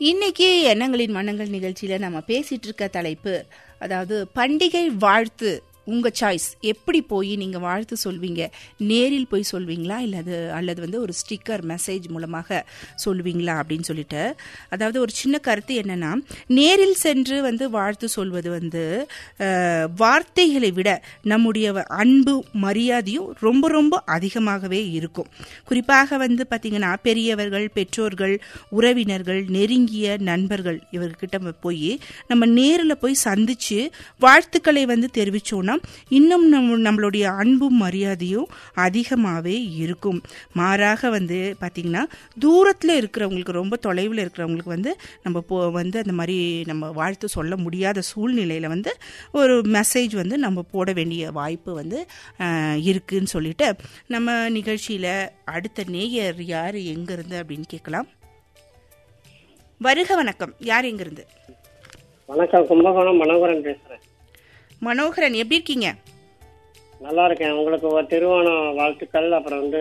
இன்னைக்கு எண்ணங்களின் மன்னங்கள் நிகழ்ச்சியில நம்ம பேசிட்டு இருக்க தலைப்பு அதாவது பண்டிகை வாழ்த்து உங்க சாய்ஸ் எப்படி போய் நீங்க வாழ்த்து சொல்வீங்க நேரில் போய் சொல்வீங்களா இல்ல அது அல்லது வந்து ஒரு ஸ்டிக்கர் மெசேஜ் மூலமாக சொல்வீங்களா அப்படின்னு சொல்லிட்டு அதாவது ஒரு சின்ன கருத்து என்னன்னா நேரில் சென்று வந்து வாழ்த்து சொல்வது வந்து அஹ், வார்த்தைகளை விட நம்முடைய வ- அன்பு மரியாதையும் ரொம்ப ரொம்ப அதிகமாகவே இருக்கும் குறிப்பாக வந்து பாத்தீங்கன்னா பெரியவர்கள் பெற்றோர்கள் உறவினர்கள் நெருங்கிய நண்பர்கள் இவர்கிட்ட நம்ம போய் நம்ம நேரில் போய் சந்திச்சு வாழ்த்துக்களை வந்து தெரிவிச்சோம்னா இன்னும் நம்ம நம்மளுடைய அன்பும் மரியாதையும் அதிகமாகவே இருக்கும் மாறாக வந்து பாத்தீங்கன்னா தூரத்தில் இருக்கிறவங்களுக்கு ரொம்ப தொலைவில் இருக்கிறவங்களுக்கு வந்து நம்ம போ வந்து அந்த மாதிரி நம்ம வாழ்த்து சொல்ல முடியாத சூழ்நிலையில் வந்து ஒரு மெசேஜ் வந்து நம்ம போட வேண்டிய வாய்ப்பு வந்து ஆஹ், இருக்குன்னு சொல்லிட்டு நம்ம நிகழ்ச்சியில் அடுத்த நேயர் யார் எங்கேருந்து அப்படின்னு கேட்கலாம் வருக வணக்கம் யார் எங்கேருந்து வணக்கம் கும்பகோணம் மனோகரன் பேசுறேன் மனோகரன் எப்படி இருக்கீங்க நல்லா இருக்கேன் உங்களுக்கு ஒரு திருவோணம் வாழ்த்துக்கள் அப்புறம் வந்து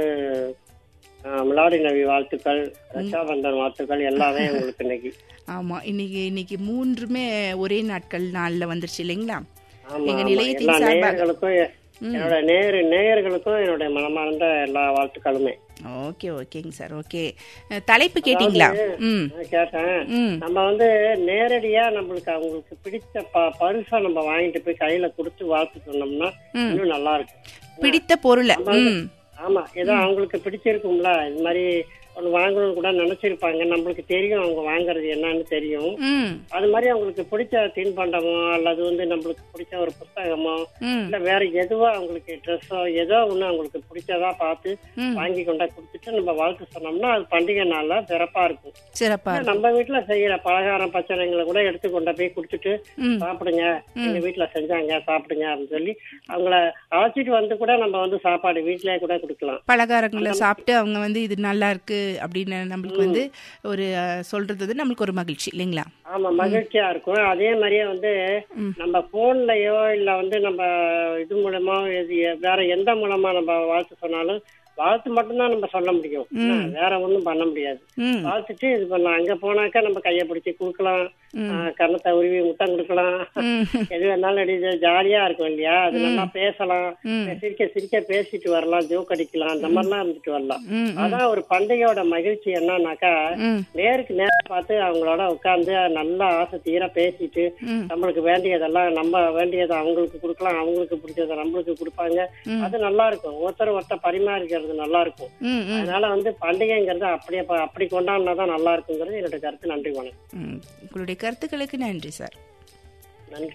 ஆஹ், மிலாடி நபி வாழ்த்துக்கள் ரஷாபந்தன் வாழ்த்துக்கள் எல்லாமே உங்களுக்கு இன்னைக்கு ஆமாம் இன்னைக்கு இன்னைக்கு மூன்றுமே ஒரே நாட்கள் நாளில் வந்துருச்சு இல்லைங்களா ஆமா எங்க ஆமா. நிலையத்தின் எல்லா சார்பாக நேயர்களுக்கும் என்னோட நேயர் நேயர்களுக்கும் என்னுடைய மனமார்ந்த எல்லா வாழ்த்துக்களுமே ஓகே ஓகேங்க சார் ஓகே அஹ், தலைப்பு கேட்டிங்களா ம் நான் கேட்டேன் ம் நம்ம வந்து நேரடியா நம்மளுக்கு அவங்களுக்கு பிடிச்ச ப பரிசை நம்ம வாங்கிட்டு போய் கையில கொடுத்து வாழ்த்து சொன்னோம்னா ம். இன்னும் நல்லா இருக்கும் பிடித்த பொருளை ம் ஆமா ஏதோ அவங்களுக்கு பிடிச்சிருக்கும்ல இது மாதிரி ஒன்று வாங்கணும்னு கூட நினைச்சிருப்பாங்க நம்மளுக்கு தெரியும் அவங்க வாங்குறது என்னன்னு தெரியும் ம் அது மாதிரி அவங்களுக்கு பிடிச்ச தின்பண்டமோ அல்லது வந்து நம்மளுக்கு பிடிச்ச ஒரு புத்தகமோ ம் இல்ல வேற எதுவோ அவங்களுக்கு ட்ரெஸ்ஸோ ஏதோ ஒண்ணு அவங்களுக்கு பிடிச்சதா பார்த்து ம். வாங்கி கொண்டா கொடுத்துட்டு நம்ம வாழ்த்து சொன்னோம்னா அது பண்டிகை நாள்ல சிறப்பா இருக்கும் சிறப்பா இல்ல, நம்ம வீட்டுல செய்யற பலகாரம் பச்சனைங்களை கூட எடுத்து கொண்டு போய் கொடுத்துட்டு ம் சாப்பிடுங்க எங்க வீட்டுல செஞ்சாங்க சாப்பிடுங்க அப்படின்னு சொல்லி அவங்கள அழைச்சிட்டு வந்து கூட நம்ம வந்து சாப்பாடு வீட்லயே கூட கொடுக்கலாம் பலகாரங்களை சாப்பிட்டு அவங்க வந்து இது நல்லா இருக்கு அப்படின்னு நம்மளுக்கு வந்து ஒரு அஹ், சொல்றது வந்து நம்மளுக்கு ஒரு மகிழ்ச்சி இல்லைங்களா ஆமா மகிழ்ச்சியா இருக்கும் அதே மாதிரியே வந்து நம்ம போன்லயோ இல்ல வந்து நம்ம இது மூலமா இது வேற எந்த மூலமா நம்ம வாழ்த்து சொன்னாலும் வாழ்த்து மட்டும்தான் நம்ம சொல்ல முடியும் வேற ஒண்ணும் பண்ண முடியாது ம் வாழ்த்துட்டு இது பண்ணலாம் அங்க போனாக்கா நம்ம கைய பிடிச்சி கொடுக்கலாம் ஆஹ் கன்னத்தை உருவி முத்தம் கொடுக்கலாம் ம் எது வேணாலும் அடி ஜாலியா இருக்கும் இல்லையா அது நல்லா பேசலாம் ம். சிரிக்க சிரிக்க பேசிட்டு வரலாம் ஜோக் அடிக்கலாம் அந்த மாதிரிலாம் இருந்துட்டு வரலாம் ம் அதான் ஒரு பண்டிகையோட மகிழ்ச்சி என்னன்னாக்கா ம் நேருக்கு நேரம் பார்த்து அவங்களோட உட்கார்ந்து நல்லா ஆசை தீர பேசிட்டு ம். நம்மளுக்கு வேண்டியதெல்லாம் நம்ம வேண்டியதை அவங்களுக்கு கொடுக்கலாம் அவங்களுக்கு பிடிச்சதை நம்மளுக்கு கொடுப்பாங்க அது நல்லா இருக்கும் ஒருத்தர் ஒருத்தர் பரிமாறிக்கிறது நல்லா இருக்கும் ம் ம் அதனால வந்து பண்டிகைங்கிறது அப்படியே ப- அப்படி கொண்டாடினாதான் நல்லா இருக்குங்கிறது என்னோட கருத்து நன்றி வணக்கம் ம். உங்களுடைய கருத்துக்களுக்கு நன்றி சார் நன்றி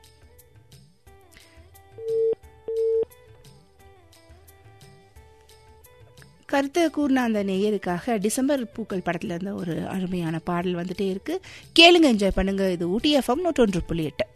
கருத்தை கூர்ன அந்த நேயருக்காக டிசம்பர் பூக்கள் படத்துல இருந்த ஒரு அருமையான பாடல் வந்துட்டே இருக்கு கேளுங்க என்ஜாய் பண்ணுங்க இது ஊட்டி எஃப்எம் நூற்றொன்று புள்ளி எட்டு